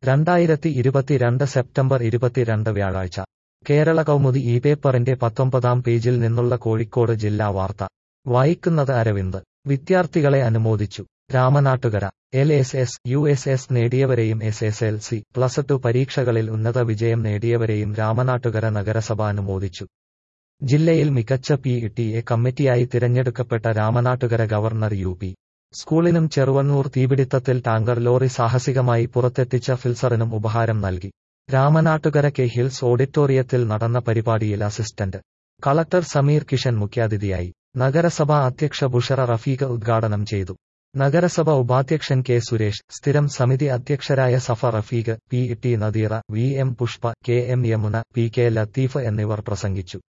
രണ്ടായിരത്തി ഇരുപത്തിരണ്ട് സെപ്റ്റംബർ ഇരുപത്തിരണ്ട് വ്യാഴാഴ്ച കേരള കൗമുദി ഈ പേപ്പറിന്റെ പത്തൊമ്പതാം പേജിൽ നിന്നുള്ള കോഴിക്കോട് ജില്ലാ വാർത്ത വായിക്കുന്നത് അരവിന്ദ് വിദ്യാർത്ഥികളെ അനുമോദിച്ചു Ramanattukara L S S U S S നേടിയവരെയും S S L C plus two പരീക്ഷകളിൽ ഉന്നത വിജയം നേടിയവരെയും രാമനാട്ടുകര നഗരസഭ അനുമോദിച്ചു ജില്ലയിൽ മികച്ച പി ടി എ കമ്മിറ്റിയായി തിരഞ്ഞെടുക്കപ്പെട്ട രാമനാട്ടുകര ഗവർണർ യു പി സ്കൂളിനും ചെറുവണ്ണൂർ തീപിടിത്തത്തിൽ ടാങ്കർ ലോറി സാഹസികമായി പുറത്തെത്തിച്ച ഫിൽസറിനും ഉപഹാരം നൽകി രാമനാട്ടുകര കെ ഹിൽസ് ഓഡിറ്റോറിയത്തിൽ നടന്ന പരിപാടിയിൽ അസിസ്റ്റന്റ് കളക്ടർ സമീർ കിഷൻ മുഖ്യാതിഥിയായി നഗരസഭാ അധ്യക്ഷ ബുഷറ റഫീഖ് ഉദ്ഘാടനം ചെയ്തു നഗരസഭ ഉപാധ്യക്ഷൻ കെ സുരേഷ് സ്ഥിരം സമിതി അധ്യക്ഷരായ Safa Rafeeq P T Nadeera V M Pushpa K M Yamuna P K Latheef എന്നിവർ പ്രസംഗിച്ചു